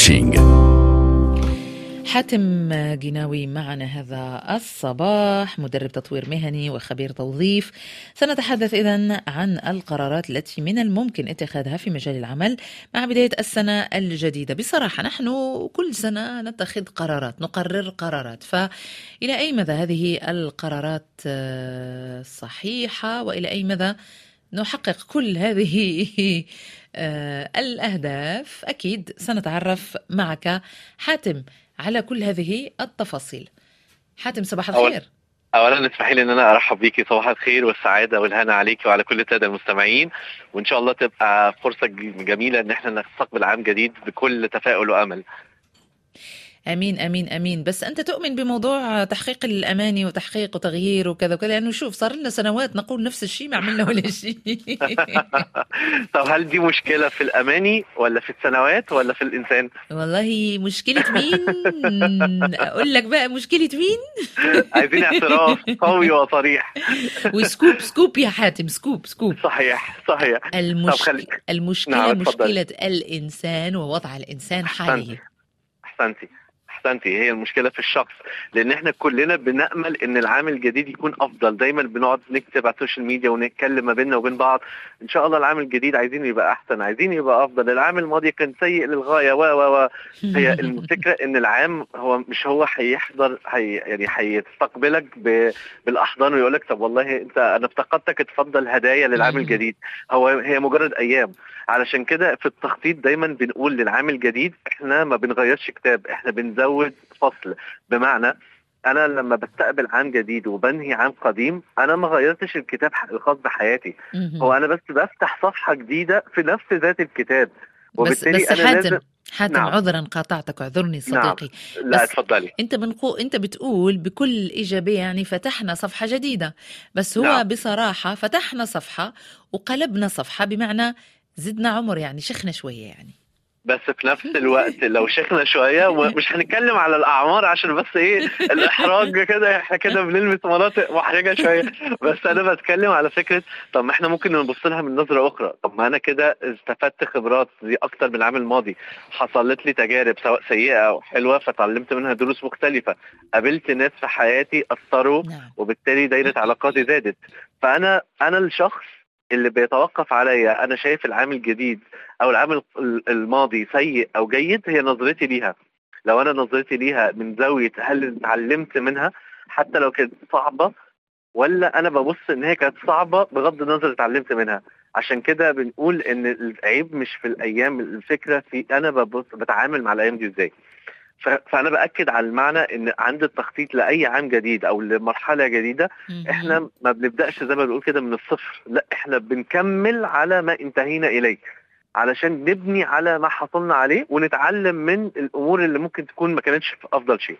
كوتشنج حاتم جناوي معنا هذا الصباح مدرب تطوير مهني وخبير توظيف سنتحدث إذا عن القرارات التي من الممكن اتخاذها في مجال العمل مع بداية السنة الجديدة بصراحة نحن كل سنة نتخذ قرارات نقرر قرارات فإلى أي مدى هذه القرارات آه، صحيحة وإلى أي مدى نحقق كل هذه آه، الأهداف أكيد سنتعرف معك حاتم على كل هذه التفاصيل حاتم صباح أول- الخير اولا اسمحي لي ان انا ارحب بيكي صباح الخير والسعاده والهنا عليكي وعلى كل الساده المستمعين وان شاء الله تبقى فرصه ج- جميله ان احنا نستقبل عام جديد بكل تفاؤل وامل امين امين امين بس انت تؤمن بموضوع تحقيق الاماني وتحقيق وتغيير وكذا وكذا لانه شوف صار لنا سنوات نقول نفس الشيء ما عملنا ولا شيء طب هل دي مشكله في الاماني ولا في السنوات ولا في الانسان والله مشكلة مين اقول لك بقى مشكلة مين عايزين اعتراف قوي وصريح وسكوب سكوب يا حاتم سكوب سكوب صحيح صحيح طب المشكلة خلي المشكلة نعم، اتفضلي. مشكلة الإنسان ووضع الإنسان حاليا احسنتي احسنتي هي المشكله في الشخص لان احنا كلنا بنامل ان العام الجديد يكون افضل دايما بنقعد نكتب على السوشيال ميديا ونتكلم ما بيننا وبين بعض ان شاء الله العام الجديد عايزين يبقى احسن عايزين يبقى افضل العام الماضي كان سيء للغايه و و و هي الفكره ان العام هو مش هو هيحضر هي يعني هيستقبلك ب- بالاحضان ويقول لك طب والله انت انا افتقدتك اتفضل هدايا للعام مم. الجديد هو هي مجرد ايام علشان كده في التخطيط دايما بنقول للعام الجديد احنا ما بنغيرش كتاب احنا بنزود فصل بمعنى انا لما بستقبل عام جديد وبنهي عام قديم انا ما غيرتش الكتاب الخاص بحياتي مهم. هو انا بس بفتح صفحه جديده في نفس ذات الكتاب بس وبالتالي بس انا حاتم لازم حاتم نعم. عذرا قاطعتك اعذرني صديقي لا بس- اتفضلي انت بنقول انت بتقول بكل ايجابيه يعني فتحنا صفحه جديده بس هو نعم. بصراحه فتحنا صفحه وقلبنا صفحه بمعنى زدنا عمر يعني شخنا شويه يعني بس في نفس الوقت لو شيخنا شويه ومش هنتكلم على الاعمار عشان بس ايه الاحراج كده احنا كده بنلمس مناطق محرجه شويه بس انا بتكلم على فكره طب ما احنا ممكن نبص لها من نظره اخرى طب ما انا كده استفدت خبرات دي اكتر من العام الماضي حصلت لي تجارب سواء سيئه او حلوه فتعلمت منها دروس مختلفه قابلت ناس في حياتي اثروا نعم وبالتالي دايره علاقاتي زادت فانا انا الشخص اللي بيتوقف عليا انا شايف العام الجديد او العام ال- الماضي سيء او جيد هي نظرتي ليها لو انا نظرتي ليها من زاويه هل اتعلمت منها حتى لو كانت صعبه ولا انا ببص ان هي كانت صعبه بغض النظر اتعلمت منها عشان كده بنقول ان العيب مش في الايام الفكره في انا ببص بتعامل مع الايام دي ازاي ف- فانا باكد على المعنى ان عند التخطيط لاي عام جديد او لمرحله جديده مهم. احنا ما بنبداش زي ما بنقول كده من الصفر لا احنا بنكمل على ما انتهينا اليه علشان نبني على ما حصلنا عليه ونتعلم من الامور اللي ممكن تكون ما كانتش في افضل شيء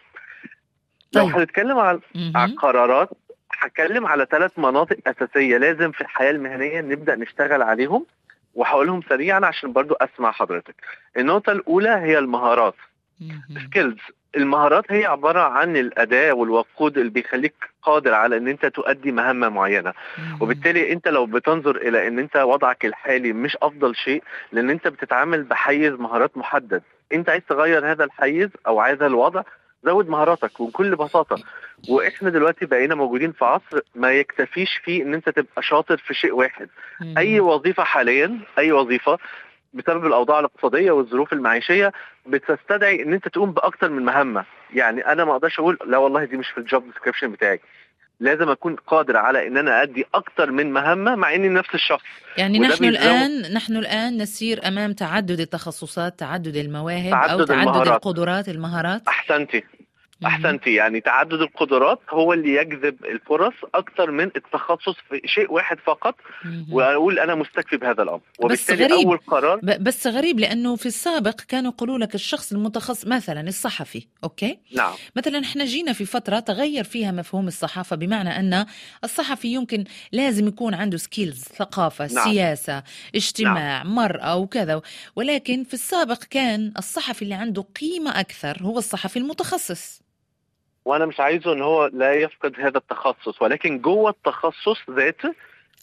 لو طيب. هنتكلم على مهم. على القرارات هتكلم على ثلاث مناطق اساسيه لازم في الحياه المهنيه نبدا نشتغل عليهم وهقولهم سريعا عشان برضو اسمع حضرتك النقطه الاولى هي المهارات مهم. سكيلز المهارات هي عباره عن الاداه والوقود اللي بيخليك قادر على ان انت تؤدي مهمه معينه مهم. وبالتالي انت لو بتنظر الى ان انت وضعك الحالي مش افضل شيء لان انت بتتعامل بحيز مهارات محدد انت عايز تغير هذا الحيز او عايز هذا الوضع زود مهاراتك وبكل بساطه واحنا دلوقتي بقينا موجودين في عصر ما يكتفيش فيه ان انت تبقى شاطر في شيء واحد مهم. اي وظيفه حاليا اي وظيفه بسبب الاوضاع الاقتصاديه والظروف المعيشيه بتستدعي ان انت تقوم باكثر من مهمه يعني انا ما اقدرش اقول لا والله دي مش في الجوب ديسكريبشن بتاعي لازم اكون قادر على ان انا ادي اكتر من مهمه مع اني نفس الشخص يعني وده نحن بيزود- الآن نحن الآن نسير أمام تعدد التخصصات تعدد المواهب أو تعدد تعدد المهارات. القدرات المهارات احسنتي مهم. احسنتي يعني تعدد القدرات هو اللي يجذب الفرص اكتر من التخصص في شيء واحد فقط مهم. واقول انا مستكفي بهذا الامر وبالتالي غريب. اول قرار ب- بس غريب لأنه في السابق كانوا يقولوا لك الشخص المتخصص مثلا الصحفي أوكي نعم مثلا احنا جينا في فترة تغير فيها مفهوم الصحافة بمعنى أن الصحفي يمكن لازم يكون عنده سكيلز ثقافة نعم. سياسة اجتماع مرأة وكذا ولكن في السابق كان الصحفي اللي عنده قيمة أكثر هو الصحفي المتخصص وانا مش عايزه ان هو لا يفقد هذا التخصص ولكن جوه التخصص ذاته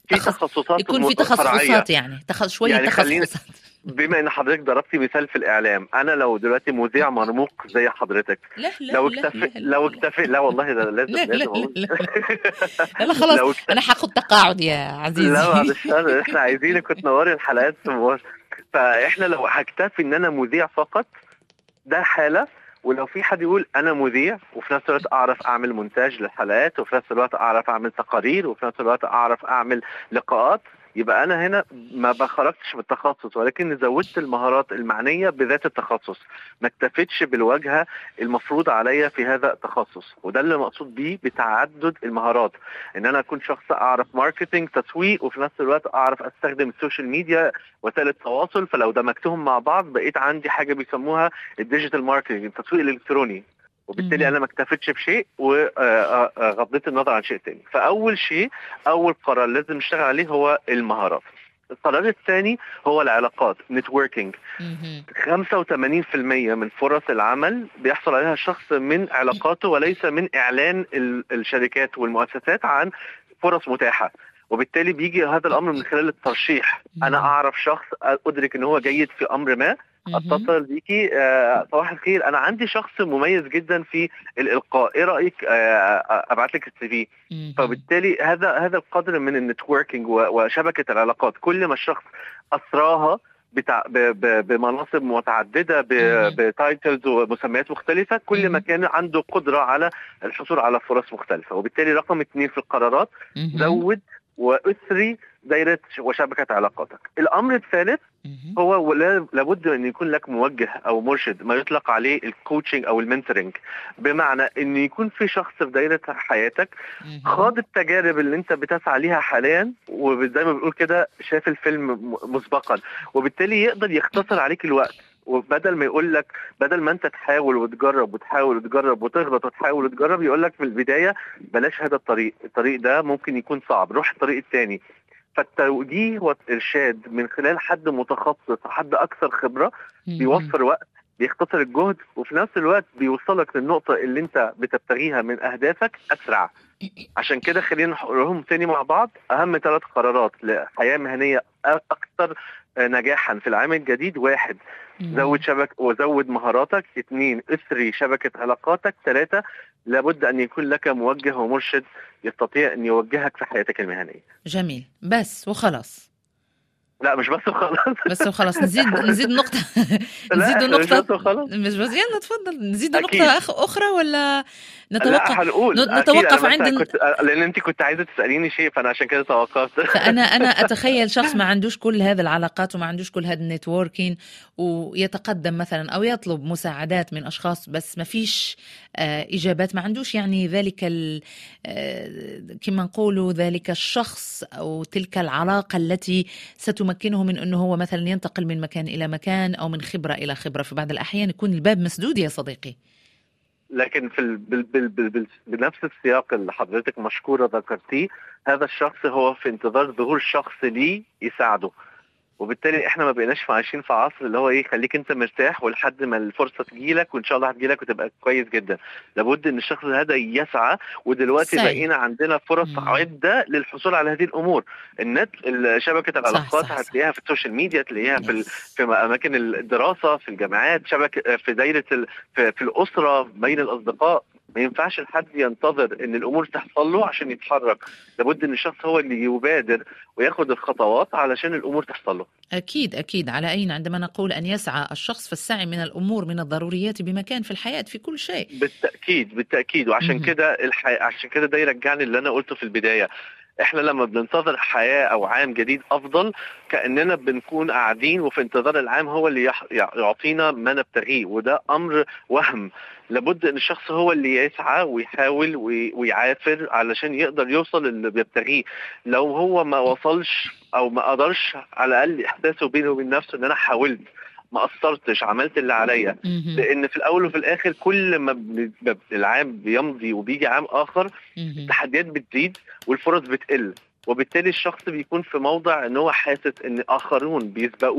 في تخص- تخصصات يكون في م- فرعية. تخصصات يعني تخ... شويه يعني خلينا- تخصصات بما ان حضرتك ضربتي مثال في الاعلام انا لو دلوقتي مذيع مرموق زي حضرتك لا لا لو لا اكتفي لا لو لا. اكتفي لا والله ده لازم لا لا لازم لا أقول. لا لا لا خلاص لو اكتفي انا هاخد تقاعد يا عزيزي لا بعد الشر احنا عايزينك تنوري الحلقات مباشر. فاحنا لو هكتفي ان انا مذيع فقط ده حاله ولو في حد يقول انا مذيع وفي نفس الوقت اعرف اعمل مونتاج للحلقات وفي نفس الوقت اعرف اعمل تقارير وفي نفس الوقت اعرف اعمل لقاءات يبقى انا هنا ما بخرجتش بالتخصص ولكن زودت المهارات المعنيه بذات التخصص ما اكتفيتش بالواجهه المفروض عليا في هذا التخصص وده اللي مقصود بيه بتعدد المهارات ان انا اكون شخص اعرف ماركتنج تسويق وفي نفس الوقت اعرف استخدم السوشيال ميديا وسائل التواصل فلو دمجتهم مع بعض بقيت عندي حاجه بيسموها الديجيتال ماركتنج التسويق الالكتروني وبالتالي مهم. انا ما اكتفيتش بشيء وغضيت النظر عن شيء تاني فاول شيء اول قرار لازم نشتغل عليه هو المهارات القرار الثاني هو العلاقات نتوركينج مهم. 85% من فرص العمل بيحصل عليها الشخص من علاقاته وليس من اعلان ال- الشركات والمؤسسات عن فرص متاحه وبالتالي بيجي هذا الامر من خلال الترشيح انا مم. اعرف شخص ادرك ان هو جيد في امر ما مهم. اتصل بيكي آه، صباح الخير انا عندي شخص مميز جدا في الالقاء ايه رايك آه، ابعت لك السي في مهم. فبالتالي هذا هذا القدر من النتوركينج و- وشبكه العلاقات كل ما الشخص اثراها بتاع ب- ب- بمناصب متعدده ب- مهم. بتايتلز ومسميات مختلفه كل ما مهم. كان عنده قدره على الحصول على فرص مختلفه وبالتالي رقم اثنين في القرارات مهم. زود واثري دايره وشبكه علاقاتك الامر الثالث مهم. هو ولا- لابد ان يكون لك موجه او مرشد ما يطلق عليه الكوتشنج او المنتورنج بمعنى ان يكون في شخص في دايره حياتك مهم. خاض التجارب اللي انت بتسعى ليها حاليا وزي ما بنقول كده شاف الفيلم م- مسبقا وبالتالي يقدر يختصر عليك الوقت وبدل ما يقول لك بدل ما انت تحاول وتجرب وتحاول وتجرب وتغلط وتحاول وتجرب يقول لك في البدايه بلاش هذا الطريق، الطريق ده ممكن يكون صعب، روح الطريق الثاني. فالتوجيه والارشاد من خلال حد متخصص حد اكثر خبره مهم. بيوفر وقت بيختصر الجهد وفي نفس الوقت بيوصلك للنقطة اللي انت بتبتغيها من اهدافك اسرع عشان كده خلينا نقولهم تاني مع بعض اهم ثلاث قرارات لحياة مهنية اكثر نجاحا في العام الجديد واحد مهم. زود شبك وزود مهاراتك اثنين اثري شبكة علاقاتك ثلاثة لابد ان يكون لك موجه ومرشد يستطيع ان يوجهك في حياتك المهنية جميل بس وخلاص لا مش بس خلاص بس وخلاص نزيد نزيد نقطة لا نزيد إحنا مش نقطة بس خلاص مش بس يلا تفضل نزيد أكيد. نقطة أخ أخرى ولا نتوقف لا هنقول نت- أكيد، نتوقف أنا بس عند- كنت لان انت كنت عايزه تساليني شيء فانا عشان كده توقفت فأنا أنا أتخيل شخص ما عندوش كل هذه العلاقات وما عندوش كل هذا النتوركين ويتقدم مثلا أو يطلب مساعدات من أشخاص بس ما فيش آه، إجابات ما عندوش يعني ذلك ال- آه، كما نقولوا ذلك الشخص أو تلك العلاقة التي ستمكنه من أنه هو مثلا ينتقل من مكان إلى مكان أو من خبرة إلى خبرة في بعض الأحيان يكون الباب مسدود يا صديقي لكن في ال... بال... بال... بال... بال... بنفس السياق اللي حضرتك مشكوره ذكرتيه هذا الشخص هو في انتظار ظهور شخص ليه يساعده وبالتالي احنا ما بقيناش عايشين في عصر اللي هو ايه خليك انت مرتاح ولحد ما الفرصه تجيلك وان شاء الله هتجيلك وتبقى كويس جدا لابد ان الشخص هذا يسعى ودلوقتي سعي. بقينا عندنا فرص مم. عده للحصول على هذه الامور النت ال- شبكه العلاقات صح، صح. هتلاقيها في السوشيال ميديا تلاقيها في ال... Yes. في اماكن الدراسه في الجامعات شبكه في دايره ال... في, في الاسره بين الاصدقاء ما ينفعش الحد ينتظر ان الامور تحصل له عشان يتحرك لابد ان الشخص هو اللي يبادر وياخد الخطوات علشان الامور تحصل له أكيد أكيد على أين عندما نقول أن يسعى الشخص فالسعي من الأمور من الضروريات بمكان في الحياة في كل شيء بالتاكيد بالتاكيد وعشان مهم. كده الح... عشان كده ده يرجعني اللي انا قلته في البدايه احنا لما بننتظر حياه او عام جديد افضل كاننا بنكون قاعدين وفي انتظار العام هو اللي يح... يعطينا ما نبتغيه وده امر وهم لابد ان الشخص هو اللي يسعى ويحاول وي... ويعافر علشان يقدر يوصل اللي بيبتغيه لو هو ما وصلش او ما قدرش على الاقل احساسه بينه وبين نفسه ان انا حاولت ما قصرتش عملت اللي عليا مهم. لان في الاول وفي الاخر كل ما بن- ب- العام بيمضي وبيجي عام اخر مهم. التحديات بتزيد والفرص بتقل وبالتالي الشخص بيكون في موضع ان هو حاسس ان اخرون بيسبقوه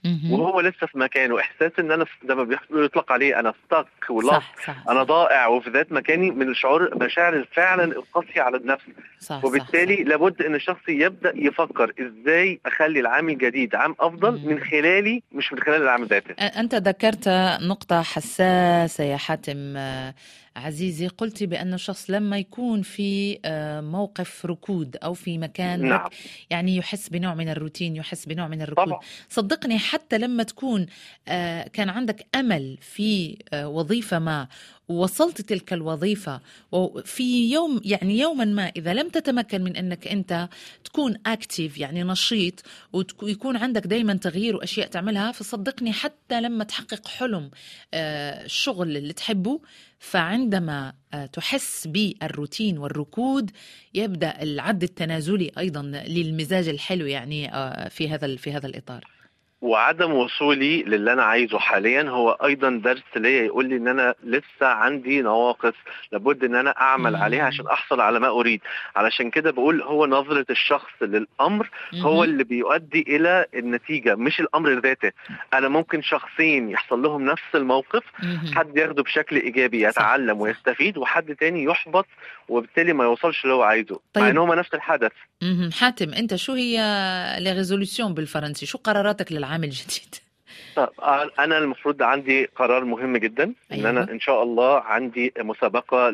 مهم. وهو لسه في مكانه احساس ان انا زي ما بيطلق عليه انا ستك ولص صح صح انا ضائع وفي ذات مكاني من الشعور مشاعر فعلا القاسيه على النفس صح وبالتالي صح لابد ان الشخص يبدا يفكر ازاي اخلي العام الجديد عام افضل مم. من خلالي مش من خلال العام ذاته صح. أنت ذكرت نقطة حساسة يا حاتم آه، عزيزي قلت بأن الشخص لما يكون في آه، موقف ركود أو في مكان نعم رك يعني يحس بنوع من الروتين يحس بنوع من الركود طبعا صدقني حتى لما تكون آه، كان عندك امل في آه، وظيفه ما ووصلت تلك الوظيفه وفي يوم يعني يوما ما اذا لم تتمكن من انك انت تكون اكتيف يعني نشيط ويكون عندك دائما تغيير واشياء تعملها فصدقني حتى لما تحقق حلم آه، الشغل اللي تحبه فعندما آه، تحس بالروتين والركود يبدا العد التنازلي ايضا للمزاج الحلو يعني آه، في هذا في هذا الاطار وعدم وصولي للي انا عايزه حاليا هو ايضا درس ليا يقول لي ان انا لسه عندي نواقص لابد ان انا اعمل مم. عليها عشان احصل على ما اريد علشان كده بقول هو نظرة الشخص للامر هو مهم. اللي بيؤدي الى النتيجة مش الامر ذاته انا ممكن شخصين يحصل لهم نفس الموقف مهم. حد ياخده بشكل ايجابي صح، يتعلم صح. ويستفيد وحد تاني يحبط وبالتالي ما يوصلش اللي هو عايزه مع طيب. ان هما نفس الحدث مهم. حاتم انت شو هي لي ريزوليسيون بالفرنسي شو قراراتك للعام الجديد طب انا المفروض عندي قرار مهم جدا ان أيوة. انا ان شاء الله عندي مسابقه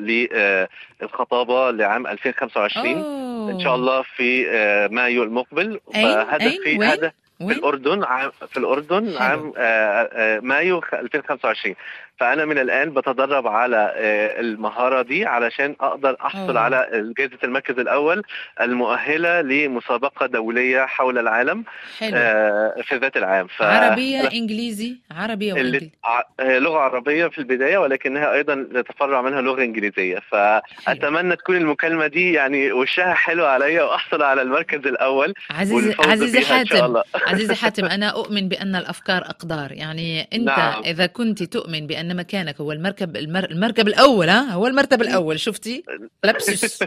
للخطابه لعام 2025 أوه. ان شاء الله في آه، مايو المقبل أين؟ فهدفي أين؟ وين؟ هدف في وين؟ الاردن عام في الاردن حلو. عام آه، آه، مايو خ- 2025 فانا من الان بتدرب على آه، المهاره دي علشان اقدر احصل أوه. على جائزه المركز الاول المؤهله لمسابقه دوليه حول العالم حلو آه، في ذات العام ف عربية انجليزي عربية اللي وانجليزي ع- هي لغة عربية في البداية ولكنها أيضا تتفرع منها لغة إنجليزية فأتمنى تكون المكالمة دي يعني وشها حلو عليا وأحصل على المركز الأول عزيزي والفوز عزيزي بيها إن شاء حاتم الله عزيزي حاتم أنا أؤمن بأن الأفكار أقدار يعني أنت نعم. إذا كنت تؤمن بأن مكانك هو المركب المر... المركب الأول ها هو المرتب الأول شفتي لبسس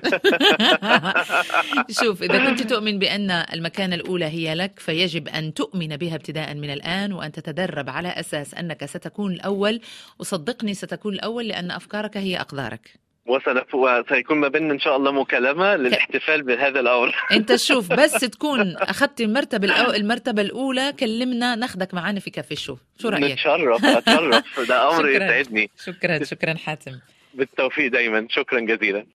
شوف إذا كنت تؤمن بأن المكانة الأولى هي لك فيجب أن تؤمن بها ابتداء من الآن وأن تتدرب على أساس أنك ستكون الأول وصدقني ستكون الأول لأن أفكارك هي أقدارك وسنف- وسيكون ما بيننا إن شاء الله مكالمة للاحتفال بهذا الأمر انت شوف بس تكون اخذت المرتبه الأو... المرتبه الاولى كلمنا ناخدك معانا في كافي شو شو رايك نتشرف أتشرف ده أمر شكراً. يسعدني شكرا شكرا حاتم بالتوفيق دايما شكرا جزيلا